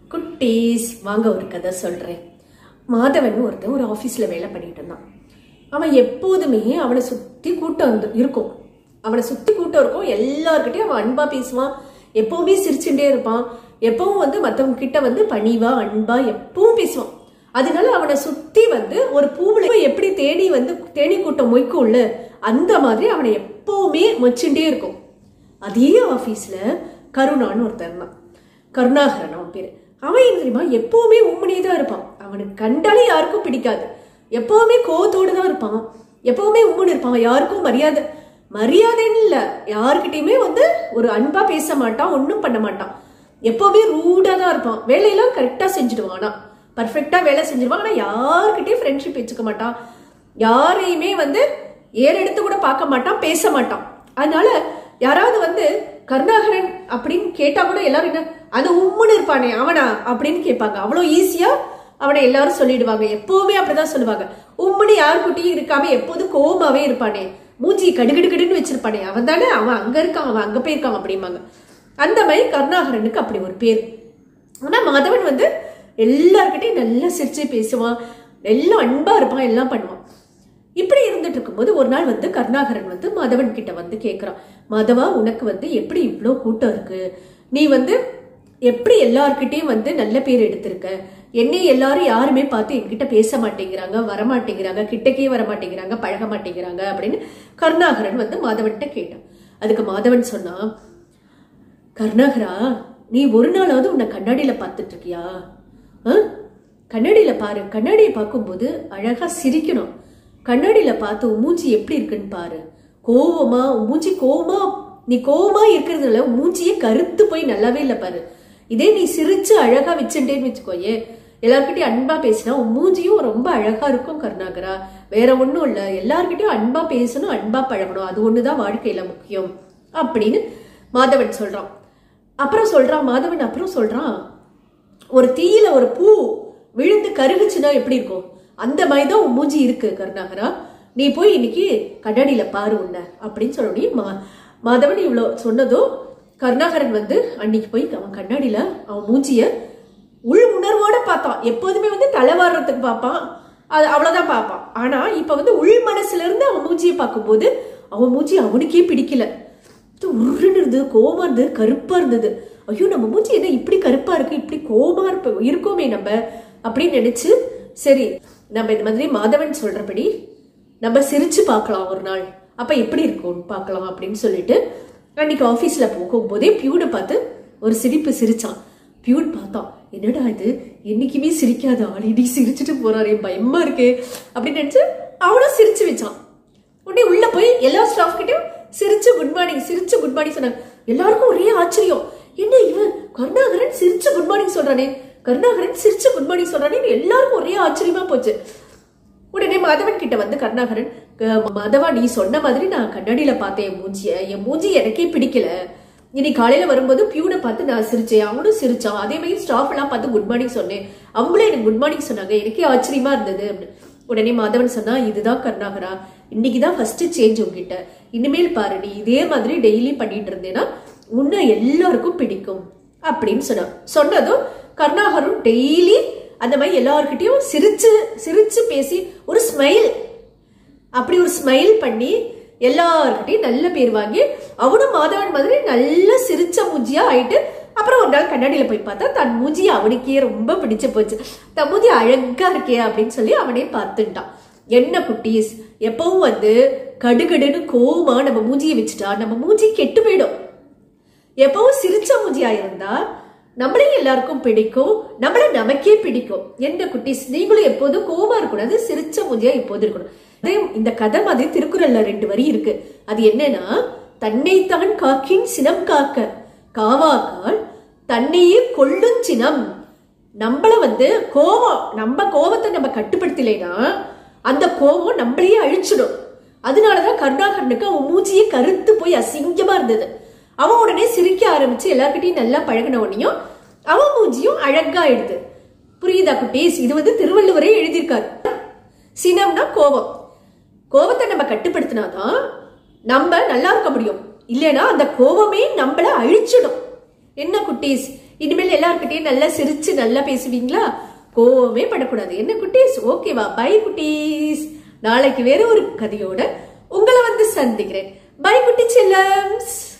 குட்டீஸ் வாங்க ஒரு கதை சொல்றேன் மாதவன் ஒருத்தன் ஒரு ஆபீஸ்ல வேலை பண்ணிட்டு இருந்தான் அவன் எப்போதுமே அவனை சுத்தி கூட்டம் வந்து இருக்கும் அவனை சுத்தி கூட்டம் இருக்கும் எல்லார்கிட்டயும் அவன் அன்பா பேசுவான் எப்பவுமே சிரிச்சுட்டே இருப்பான் எப்பவும் வந்து மத்தவங்க கிட்ட வந்து பணிவா அன்பா எப்பவும் பேசுவான் அதனால அவனை சுத்தி வந்து ஒரு பூவுல எப்படி தேனி வந்து தேனி கூட்டம் மொய்க்கும்ல அந்த மாதிரி அவனை எப்பவுமே மொச்சுட்டே இருக்கும் அதே ஆபீஸ்ல கருணான்னு ஒருத்தன் இருந்தான் கருணாகரன் அவன் பேரு அவன் என்ன தெரியுமா எப்பவுமே உம்மனே தான் இருப்பான் அவனுக்கு கண்டாலே யாருக்கும் பிடிக்காது எப்பவுமே கோவத்தோடு தான் இருப்பான் எப்பவுமே உம்முன்னு இருப்பான் யாருக்கும் மரியாதை மரியாதைன்னு இல்ல யாருக்கிட்டயுமே வந்து ஒரு அன்பா பேச மாட்டான் ஒன்றும் பண்ண மாட்டான் எப்பவுமே ரூடா தான் இருப்பான் வேலையெல்லாம் கரெக்டா செஞ்சுடுவான் ஆனா பர்ஃபெக்டா வேலை செஞ்சிருவான் ஆனா யாருக்கிட்டயும் ஃப்ரெண்ட்ஷிப் வச்சுக்க மாட்டான் யாரையுமே வந்து ஏறெடுத்து கூட பார்க்க மாட்டான் பேச மாட்டான் அதனால யாராவது வந்து கருணாகரன் அப்படின்னு கேட்டா கூட எல்லாரும் என்ன அது உம்முன்னு இருப்பானே அவனா அப்படின்னு கேட்பாங்க அவ்வளோ ஈஸியா அவனை எல்லாரும் சொல்லிடுவாங்க எப்பவுமே அப்படிதான் சொல்லுவாங்க உம்முன்னு யாருக்கிட்டையும் இருக்காம எப்போதும் கோவமாவே இருப்பானே மூஞ்சி கடுகடுகடுன்னு வச்சிருப்பானே அவன் தானே அவன் அங்க இருக்கான் அவன் அங்க போயிருக்கான் அப்படிம்பாங்க அந்த மாதிரி கருணாகரனுக்கு அப்படி ஒரு பேர் ஆனா மாதவன் வந்து எல்லார்கிட்டையும் நல்லா சிரிச்சு பேசுவான் எல்லாம் அன்பா இருப்பான் எல்லாம் பண்ணுவான் இப்படி இருந்துட்டு இருக்கும்போது ஒரு நாள் வந்து கருணாகரன் வந்து மாதவன் கிட்ட வந்து கேக்குறான் மாதவா உனக்கு வந்து எப்படி இவ்வளோ கூட்டம் இருக்கு நீ வந்து எப்படி எல்லார்கிட்டயும் வந்து நல்ல பேர் எடுத்திருக்க என்னை எல்லாரும் யாருமே பார்த்து என்கிட்ட பேச மாட்டேங்கிறாங்க வர மாட்டேங்கிறாங்க கிட்டக்கே வர மாட்டேங்கிறாங்க பழக மாட்டேங்கிறாங்க அப்படின்னு கருணாகரன் வந்து மாதவன்கிட்ட கேட்டான் அதுக்கு மாதவன் சொன்னா கருணாகரா நீ ஒரு நாளாவது உன்னை கண்ணாடியில பார்த்துட்டு இருக்கியா ஆ? கண்ணாடியில பாரு கண்ணாடியை பார்க்கும்போது அழகா சிரிக்கணும் கண்ணாடியில பார்த்து உன் மூஞ்சி எப்படி இருக்குன்னு பாரு கோவமா உன் மூஞ்சி கோவமா நீ கோவமா இருக்கிறதுல உன் மூஞ்சியே கருத்து போய் நல்லாவே இல்லை பாரு இதே நீ சிரிச்சு அழகா வச்சுட்டேன்னு வச்சுக்கோயே எல்லார்கிட்டயும் அன்பா பேசினா உன் மூஞ்சியும் ரொம்ப அழகா இருக்கும் கருணாகரா வேற ஒண்ணும் இல்ல எல்லார்கிட்டயும் அன்பா பேசணும் அன்பா பழகணும் அது ஒண்ணுதான் வாழ்க்கையில முக்கியம் அப்படின்னு மாதவன் சொல்றான் அப்புறம் சொல்றான் மாதவன் அப்புறம் சொல்றான் ஒரு தீயில ஒரு பூ விழுந்து கருகுச்சுன்னா எப்படி இருக்கும் அந்த மாதிரி தான் உன் மூஞ்சி இருக்கு கருணாகரா நீ போய் இன்னைக்கு கண்ணாடியில பாரு உன்னை அப்படின்னு சொல்லி மா மாதவன் இவ்வளோ சொன்னதும் கருணாகரன் வந்து அன்னைக்கு போய் அவன் கண்ணாடியில அவன் மூஞ்சிய உள் உணர்வோட பார்த்தான் எப்போதுமே வந்து தலை வாடுறதுக்கு பார்ப்பான் அது அவ்வளவுதான் பார்ப்பான் ஆனா இப்ப வந்து உள் மனசுல இருந்து அவன் மூஞ்சியை பார்க்கும்போது அவன் மூஞ்சி அவனுக்கே பிடிக்கல இது உருன்னு இருந்தது கோவமா இருந்தது கருப்பா இருந்தது ஐயோ நம்ம மூஞ்சி என்ன இப்படி கருப்பா இருக்கு இப்படி கோவமா இருப்ப இருக்கோமே நம்ம அப்படின்னு நினைச்சு சரி நம்ம இந்த மாதிரி மாதவன் சொல்றபடி நம்ம சிரிச்சு பார்க்கலாம் ஒரு நாள் அப்ப எப்படி இருக்கும் பார்க்கலாம் அப்படின்னு சொல்லிட்டு அன்னைக்கு ஆபீஸ்ல போகும்போதே பியூனை பார்த்து ஒரு சிரிப்பு சிரிச்சான் பியூன் பார்த்தான் என்னடா இது என்னைக்குமே சிரிக்காத ஆள் இன்னைக்கு சிரிச்சுட்டு போறாரே பயமா இருக்கே அப்படின்னு நினைச்சு அவனும் சிரிச்சு வச்சான் உடனே உள்ள போய் எல்லா ஸ்டாஃப் கிட்டயும் சிரிச்சு குட் மார்னிங் சிரிச்சு குட் மார்னிங் சொன்னாங்க எல்லாருக்கும் ஒரே ஆச்சரியம் என்ன இவன் கருணாகரன் சிரிச்சு குட் மார்னிங் சொல்றானே கருணாகரன் சிரிச்சு குட் மார்னிங் சொல்றானே எல்லாருக்கும் ஒரே ஆச்சரியமா போச்சு உடனே மாதவன் கிட்ட வந்து கருணாகரன் "க- மாதவா நீ சொன்ன மாதிரி நான் கண்ணாடியில பார்த்தேன் என் மூஞ்சிய என் மூஞ்சி எனக்கே பிடிக்கல இன்னைக்கு காலையில வரும்போது பியூனை பார்த்து நான் சிரிச்சேன் அவனும் சிரிச்சான் அதே மாதிரி ஸ்டாஃப் எல்லாம் பார்த்து குட் மார்னிங் சொன்னேன் அவங்களும் எனக்கு குட் மார்னிங் சொன்னாங்க எனக்கே ஆச்சரியமா இருந்தது அப்படின்னு. உடனே மாதவன் சொன்னா இதுதான் கருணாகரா இன்னைக்குதான் ஃபர்ஸ்ட் சேஞ்ச் உங்ககிட்ட இனிமேல் பாரு நீ இதே மாதிரி டெய்லி பண்ணிட்டு இருந்தேன்னா உன்னை எல்லாருக்கும் பிடிக்கும் அப்படின்னு சொன்னான் சொன்னதும் கருணாகரும் டெய்லி அந்த மாதிரி எல்லார்கிட்டயும் சிரிச்சு சிரிச்சு பேசி ஒரு ஸ்மைல் அப்படி ஒரு ஸ்மைல் பண்ணி எல்லார்கிட்டயும் நல்ல பேர் வாங்கி அவனும் மாதவன் மாதிரி நல்ல சிரிச்ச மூஞ்சியா ஆயிட்டு அப்புறம் ஒரு நாள் கண்ணாடியில போய் பார்த்தா தன் மூஞ்சி அவனுக்கே ரொம்ப பிடிச்சு போச்சு தன் மூஞ்சி அழகா இருக்கே அப்படின்னு சொல்லி அவனே பார்த்துட்டான் என்ன குட்டீஸ் எப்பவும் வந்து கடுகடுன்னு கோவமா நம்ம மூஞ்சியை வச்சுட்டா நம்ம மூஞ்சி கெட்டு போயிடும் எப்பவும் சிரிச்ச மூஞ்சியா இருந்தா நம்மளையும் எல்லாருக்கும் பிடிக்கும் நம்மள நமக்கே பிடிக்கும் என்ன குட்டீஸ் நீங்களும் எப்போதும் கோவமா இருக்கக்கூடாது சிரிச்ச மூஞ்சியா எப்போதும் இருக்கணும் அதே இந்த கதை மாதிரி திருக்குறள்ல ரெண்டு வரி இருக்கு அது என்னன்னா தன்னைத்தான் காக்கின் சினம் காக்க காவாக்கால் தன்னையே கொள்ளும் சினம் நம்மள வந்து கோவம் நம்ம கோவத்தை நம்ம கட்டுப்படுத்தலைன்னா அந்த கோவம் நம்மளையே அழிச்சிடும் அதனாலதான் கருணாகரனுக்கு அவன் மூஞ்சியே கருத்து போய் அசிங்கமா இருந்தது அவன் உடனே சிரிக்க ஆரம்பிச்சு எல்லார்கிட்டயும் நல்லா பழகின உடனேயும் அவன் மூஞ்சியும் அழகாயிடுது புரியுதா குட்டீஸ் இது வந்து திருவள்ளுவரே எழுதியிருக்காரு சினம்னா கோபம் கோபத்தை நம்ம கட்டுப்படுத்தினாதான் நம்ம நல்லா இருக்க முடியும் இல்லைன்னா அந்த கோபமே நம்மள அழிச்சிடும் என்ன குட்டீஸ் இனிமேல் எல்லார்கிட்டயும் நல்லா சிரிச்சு நல்லா பேசுவீங்களா கோவமே படக்கூடாது என்ன குட்டீஸ் ஓகேவா பை குட்டீஸ் நாளைக்கு வேற ஒரு கதையோட உங்களை வந்து சந்திக்கிறேன் பை குட்டி செல்லம்ஸ்